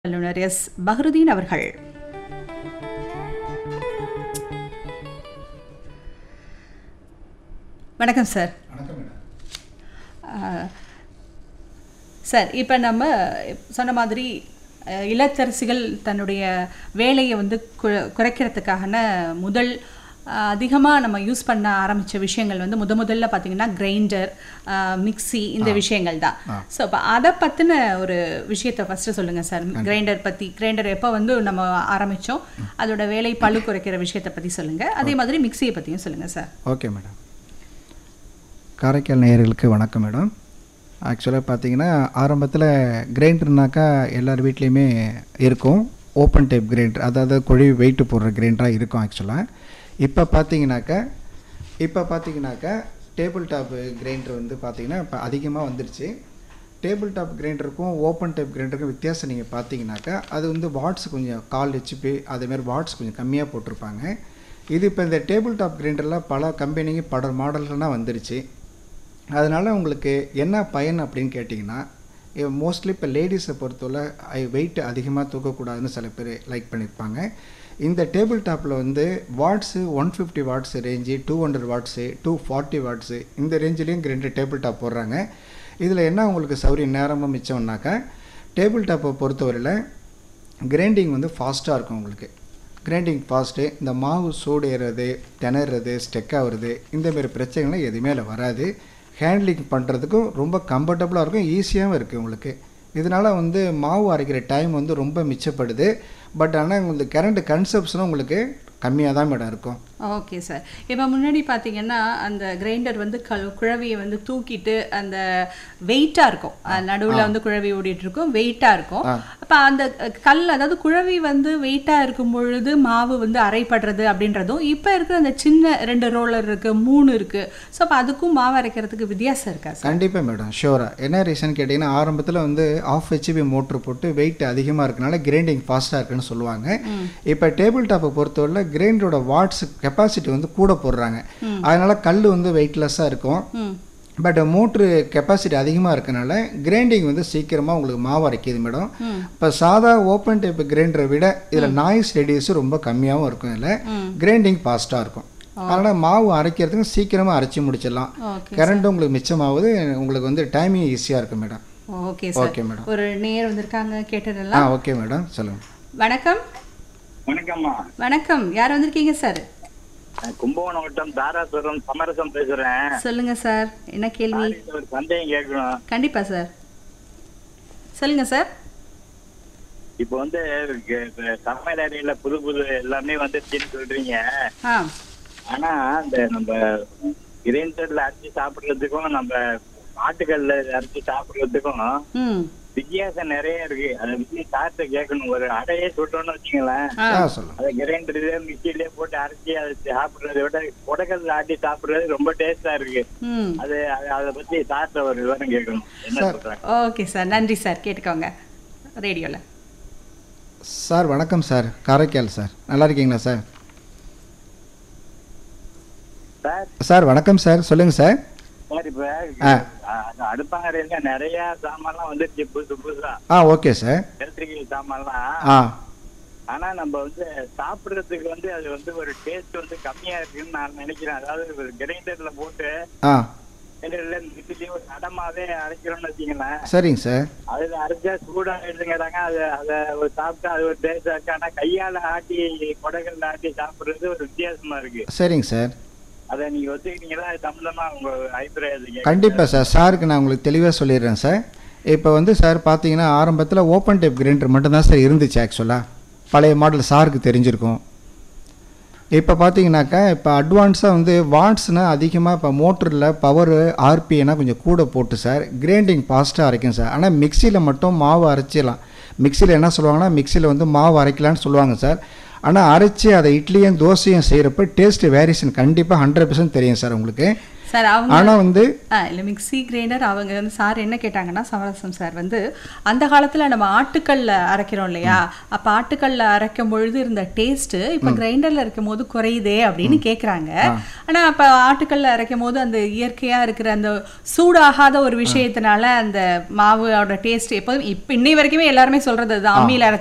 வல்லுநர் எஸ் பஹ்ருதீன் அவர்கள் வணக்கம் சார் வணக்கம் மேடம் அஹ், சார் இப்போ நம்ம சொன்ன மாதிரி அஹ், இல்லத்தரசிகள் தன்னுடைய வேலையை வந்து கு- குறைக்கிறதுக்கான முதல் அதிகமாக நம்ம யூஸ் பண்ண ஆரம்பித்த விஷயங்கள் வந்து முத முதல்ல பார்த்தீங்கன்னா கிரைண்டர் மிக்ஸி இந்த விஷயங்கள் தான் ஸோ இப்போ அதை பற்றின ஒரு விஷயத்தை ஃபஸ்ட்டு சொல்லுங்கள் சார் கிரைண்டர் பற்றி கிரைண்டர் எப்போ வந்து நம்ம ஆரம்பித்தோம் அதோட வேலை பளு குறைக்கிற விஷயத்தை பற்றி சொல்லுங்கள் அதே மாதிரி மிக்ஸியை பற்றியும் சொல்லுங்கள் சார் ஓகே மேடம் காரைக்கால் நேயர்களுக்கு வணக்கம் மேடம் ஆக்சுவலாக பார்த்தீங்கன்னா ஆரம்பத்தில் கிரைண்டர்னாக்கா எல்லார் வீட்லேயுமே இருக்கும் ஓப்பன் டைப் கிரைண்டர் அதாவது குழி வெயிட்டு போடுற கிரைண்டராக இருக்கும் ஆக்சுவலாக இப்போ பார்த்தீங்கன்னாக்கா இப்போ பார்த்தீங்கன்னாக்கா டேபிள் டாப் கிரைண்டர் வந்து பார்த்தீங்கன்னா இப்போ அதிகமாக வந்துருச்சு டேபிள் டாப் கிரைண்டருக்கும் ஓப்பன் டைப் கிரைண்டருக்கும் வித்தியாசம் நீங்கள் பார்த்தீங்கன்னாக்கா அது வந்து வாட்ஸ் கொஞ்சம் கால் ஹெச்பி அதேமாதிரி வாட்ஸ் கொஞ்சம் கம்மியாக போட்டிருப்பாங்க இது இப்போ இந்த டேபிள் டாப் கிரைண்டரில் பல கம்பெனிங்க பல மாடல்கள்லாம் வந்துருச்சு அதனால் உங்களுக்கு என்ன பயன் அப்படின்னு கேட்டிங்கன்னா மோஸ்ட்லி இப்போ லேடிஸை பொறுத்தவரை வெயிட் அதிகமாக தூக்கக்கூடாதுன்னு சில பேர் லைக் பண்ணியிருப்பாங்க இந்த டேபிள் டாப்பில் வந்து watts one fifty watts range two hundred watts two forty watts இந்த ரேஞ்சிலையும் ரெண்டு டேபிள் டாப் போடுறாங்க இதில் என்ன உங்களுக்கு சௌரியம் நேரமும் மிச்சம்னாக்கா டேபிள் டாப்பை பொறுத்தவரையில் கிரைண்டிங் வந்து ஃபாஸ்ட்டாக இருக்கும் உங்களுக்கு கிரைண்டிங் ஃபாஸ்ட்டு இந்த மாவு சூடு ஏறுறது திணறது ஸ்டெக் ஆகுறது இந்தமாரி பிரச்சனைகள்லாம் எதுவுமே அதில் வராது ஹேண்ட்லிங் பண்ணுறதுக்கும் ரொம்ப கம்ஃபர்டபுளாக இருக்கும் ஈஸியாகவும் இருக்குது உங்களுக்கு இதனால் வந்து மாவு அரைக்கிற டைம் வந்து ரொம்ப மிச்சப்படுது பட் ஆனால் உங்களுக்கு கரண்ட் கன்சப்ஷனும் உங்களுக்கு கம்மியாக தான் மேடம் இருக்கும் ஓகே சார் இப்போ முன்னாடி பார்த்தீங்கன்னா அந்த கிரைண்டர் வந்து கல் குழவியை வந்து தூக்கிட்டு அந்த வெயிட்டாக இருக்கும் நடுவில் வந்து குழவி ஓடிட்டு இருக்கும் வெயிட்டாக இருக்கும் அப்போ அந்த அஹ், கல் அதாவது குழவி வந்து வெயிட்டாக இருக்கும் பொழுது மாவு வந்து அரைப்படுறது அப்படின்றதும் இப்போ இருக்கிற அந்த சின்ன ரெண்டு ரோலர் இருக்கு மூணு இருக்கு ஸோ அப்போ அதுக்கும் மாவு அரைக்கிறதுக்கு வித்தியாசம் இருக்கா சார் கண்டிப்பாக மேடம் ஷூராக என்ன ரீசன் கேட்டிங்கன்னா ஆரம்பத்தில் வந்து ஆஃப் ஹெச்பி மோட்ரு போட்டு வெயிட் அதிகமாக இருக்கனால கிரைண்டிங் ஃபாஸ்ட்டாக இருக்குன்னு சொல்லுவாங்க இப்போ டேபிள் டாப்பை பொறுத்தவரை கிரைண்டரோட வாட்ஸ் கெப்பாசிட்டி வந்து கூட போடுறாங்க அதனால கல் வந்து வெயிட்லெஸ்ஸாக இருக்கும் ம் பட் மோட்ரு கெப்பாசிட்டி அதிகமாக இருக்கனால கிரைண்டிங் வந்து சீக்கிரமாக உங்களுக்கு மாவு அரைக்கிது மேடம் இப்போ சாதா ஓப்பன் டைப் கிரைண்டரை விட இதில் நாய்ஸ் ரெடியூஸும் ரொம்ப கம்மியாகவும் இருக்கும் இதில் கிரைண்டிங் ஃபாஸ்ட்டாக இருக்கும் அதனால் மாவு அரைக்கிறதுக்கு சீக்கிரமாக அரைச்சி முடிச்சிடலாம் ஓகே கரண்ட்டும் உங்களுக்கு மிச்சமாகுது உங்களுக்கு வந்து டைமிங் ஈஸியாக இருக்கும் madam okay sir okay madam ஒரு நேர் வந்திருக்காங்க ஆ கேட்டதெல்லாம் ஓகே மேடம் சொல்லுங்கள் வணக்கம் வணக்கம்மா வணக்கம் யார் வந்திருக்கீங்க சார் நான் கும்பகோணம் வட்டம் தாராசுரம் சமரசம் பேசுறேன் சொல்லுங்க சார் என்ன கேள்வி நாளைக்கு ஒரு சந்தேகம் கேட்கணும் கண்டிப்பா சார் சொல்லுங்க சார் இப்போ வந்து க- இப்ப சமையல் அறையில புது புது எல்லாமே வந்துருச்சுன்னு சொல்றீங்க ஆ ஆனா இந்த நம்ம கிரைண்டர்ல அரைச்சி சாப்பிடுறதுக்கும் நம்ம ஆட்டுக்கல்ல அரைச்சி சாப்பிடுறதுக்கும் ம் வித்தியாசம் நிறைய இருக்கு அதை பத்தி சார்ட்ட கேட்கணும் ஒரு அடையே சுட்டோம்னு வச்சுங்களேன் ஆ ஆ சொல்லுங்கள் அதை கிரைண்டர்லயே மிக்சிலேயே போட்டு அரைச்சி அதை சாப்பிடுறதை விட குடக்கல்ல ஆட்டி சாப்பிடுறது ரொம்ப டேஸ்டா இருக்கு ம் அது அது- அதை பத்தி சார்ட்ட ஒரு விவரம் கேட்கணும் என்ன சொல்றாங்க ஓகே சார் நன்றி சார் கேட்டுக்கோங்க ரேடியோவில் சார் வணக்கம் சார் காரைக்கால் சார் நல்லா இருக்கீங்களா சார் சார் சார் வணக்கம் சார் சொல்லுங்கள் சார் சார் இப்ப ஆ. அ- அடுப்பாங்கரையில நிறைய சாமான்லாம் வந்துருச்சு புதுசு புதுசா ஆ ஓகே சார் எலக்ட்ரிக்கல் சாமான்லாம் ஆ ஆனா நம்ம வந்து சாப்பிடுறதுக்கு வந்து அது வந்து ஒரு டேஸ்ட் வந்து கம்மியா இருக்குன்னு நான் நினைக்கிறேன் அதாவது ஒரு கிரைண்டர்ல போட்டு ஆ கிரைண்டர்ல மிக்சிலேயே ஒரு அடமாவே அரைக்கிறோம்னு வச்சுங்களேன் சரிங்க சார் அதுல அரைச்சா சூடா எடுத்துங்கிறாங்க அது அதை ஒரு சாப்பிட்டா அது ஒரு டேஸ்டா இருக்கு ஆனா கையால ஆட்டி கொடைகள்ல ஆட்டி சாப்பிடுறது ஒரு வித்தியாசமா இருக்கு சரிங்க சார் அதை நீங்க ஒத்துக்கிட்டீங்களா அது சம்பந்தமா உங்க அபிப்பிராயம் கண்டிப்பாக சார் சாருக்கு நான் உங்களுக்கு தெளிவாக சொல்லிடுறேன் சார் இப்போ வந்து சார் பார்த்தீங்கன்னா ஆரம்பத்தில் ஓப்பன் டைப் கிரைண்டர் மட்டும்தான் சார் இருந்துச்சு ஆக்சுவலாக பழைய மாடல் சாருக்கு தெரிஞ்சிருக்கும் இப்போ பார்த்தீங்கன்னாக்கா இப்போ அட்வான்ஸாக வந்து வாட்ஸ்னால் அதிகமாக இப்போ மோட்டரில் பவர் ஆர்பிஎனா கொஞ்சம் கூட போட்டு சார் கிரைண்டிங் ஃபாஸ்ட்டாக அரைக்கும் சார் ஆனால் மிக்சியில் மட்டும் மாவு அரைச்சிடலாம் மிக்சியில் என்ன சொல்லுவாங்கன்னா மிக்சியில் வந்து மாவு அரைக்கலான்னு சொல்லுவாங்க சார் ஆனால் அரைச்சி அதை இட்லியும் தோசையும் செய்கிறப்ப டேஸ்ட் வேரியேஷன் கண்டிப்பாக ஹண்ட்ரட் பர்சன்ட் தெரியும் சார் உங்களுக்கு சார் அவங்க ஆனால் வந்து ஆ இல்லை மிக்ஸி கிரைண்டர் அவங்க வந்து சார் என்ன கேட்டாங்கன்னா சமரசம் சார் வந்து அந்த காலத்துல நம்ம ஆட்டுக்கல்ல அரைக்கிறோம் இல்லையா அப்ப ஆட்டுக்கல்ல அரைக்கும் பொழுது இருந்த டேஸ்ட் இப்ப கிரைண்டர்ல அரைக்கும் போது குறையுதே அப்படின்னு கேக்குறாங்க ஆனா அப்ப ஆட்டுக்கல்ல அரைக்கும் போது அந்த இயற்கையா இருக்கிற அந்த சூடாகாத ஒரு விஷயத்தினால அந்த மாவோட டேஸ்ட் எப்போதும் இப்ப இன்னை வரைக்குமே எல்லாருமே சொல்றது அது அம்மியில